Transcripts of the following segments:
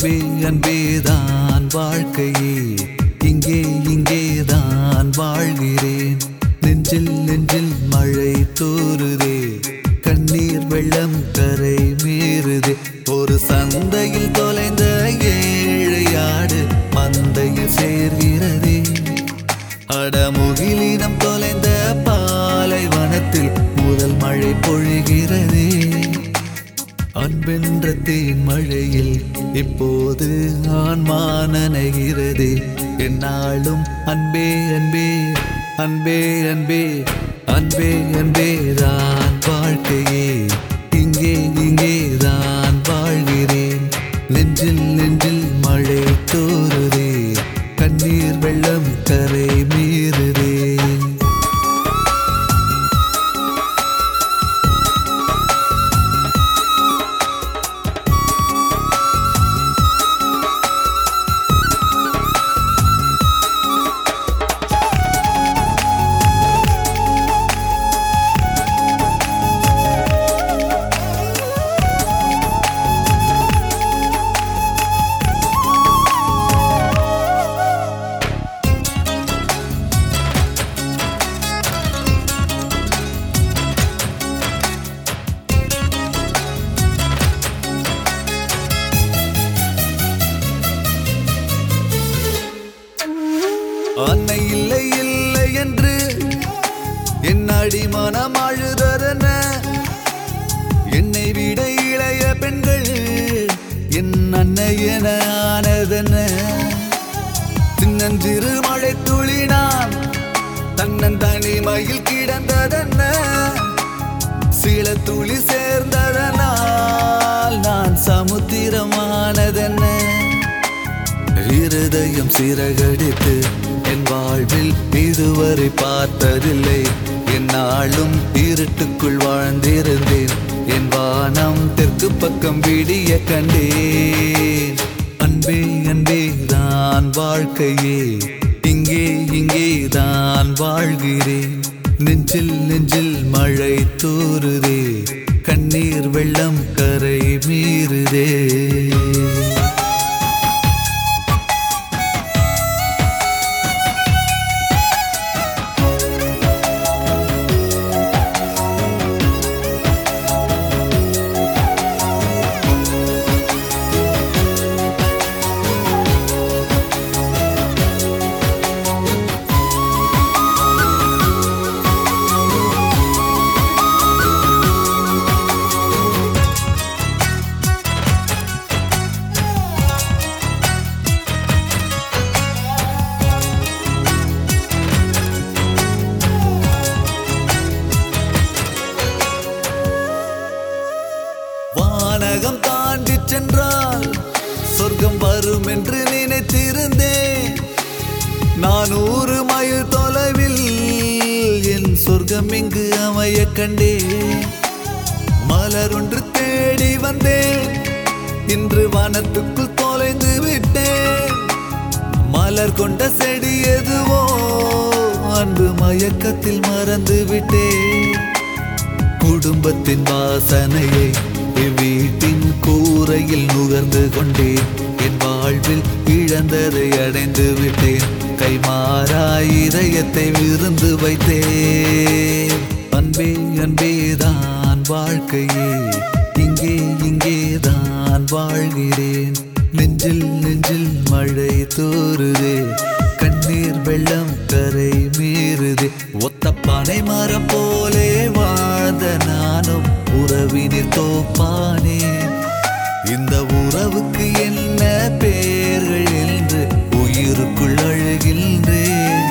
அன்பே அன்பேதான் வாழ்க்கையே இங்கே இங்கேதான் வாழ்கிறேன் நெஞ்சில் நெஞ்சில் மழை தூறுதே கண்ணீர் வெள்ளம் கரை மீறுதே ஒரு சந்தையில் தொலைந்த ஏழையாடு மந்தையில் சேர்கிறதே அடமுகிலினம் தொலைந்த பாலைவனத்தில் முதல் மழை பொழிகிறதே அன்பென்ற தேன் மழையில் இப்போது ஆன்மா நனைகிறதே என்னாலும் அன்பே அன்பே அன்பே அன்பே அன்பே அன்பே தான் வாழ்க்கையே இங்கே இங்கே தான் வாழ்கிறேன் நெஞ்சில் நெஞ்சில் மழை தோறுதே கண்ணீர் வெள்ளம் கரை மீறுதே அன்னை இல்லை இல்லை என்று என் அடிமனம் அழுததென என்னை விட இளைய பெண்கள் என் அன்னை என ஆனதென சின்னஞ்சிறு மழை துளினான் தன்னன் தனிமையில் கிடந்ததென்ன சில துளி சேர்ந்ததனால் நான் சமுத்திரமானதென்ன இருதயம் சிறகடித்து என் வாழ்வில் இதுவரை பார்த்ததில்லை என்னாலும் இருட்டுக்குள் வாழ்ந்திருந்தேன் என் வானம் தெற்கு பக்கம் விடிய கண்டேன் அன்பே அன்பே தான் வாழ்க்கையே இங்கே இங்கே தான் வாழ்கிறேன் நெஞ்சில் நெஞ்சில் மழை தூறுதே கண்ணீர் வெள்ளம் கரை மீறுதே வானகம் தாண்டி சென்றால் சொர்க்கம் வரும் என்று நினைத்திருந்தேன் நான் ஒரு மைல் தொலைவில் என் சொர்க்கம் இங்கு அமைய கண்டேன் மலர் ஒன்று தேடி வந்தேன் இன்று வனத்துக்குள் தொலைந்து விட்டேன் மலர் கொண்ட செடி எதுவோ அன்பு மயக்கத்தில் மறந்து விட்டேன் குடும்பத்தின் வாசனையை இவ்வீட்டின் கூரையில் நுகர்ந்து கொண்டேன் என் வாழ்வில் இழந்ததை அடைந்து விட்டேன் கைமாறாய் இதயத்தை விருந்து வைத்தேன் அன்பே அன்பே தான் வாழ்க்கையே இங்கே இங்கே தான் வாழ்கிறேன் நெஞ்சில் நெஞ்சில் மழை தோறுதே கண்ணீர் வெள்ளம் கரை மீறுதே ஒத்த பனை மரம் போலே வாழ்ந்த நானும் உறவினில் தோப்பானேன் இந்த உறவுக்கு என்ன பெயர்கள் என்று உயிருக்குள் அழுகின்றேன்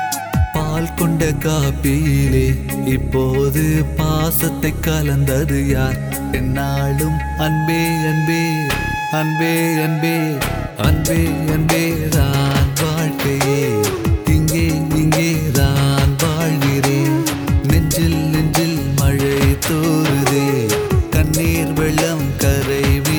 பால் கொண்ட காப்பியிலே இப்போது பாசத்தை கலந்தது யார் என்னாலும் அன்பே அன்பே அன்பே அன்பே அன்பே அன்பே தான் வாழ்க்கையே இங்கே இங்கே தான் வாழ்கிறேன் நெஞ்சில் நெஞ்சில் மழை தோறுதே கண்ணீர் வெள்ளம் கரை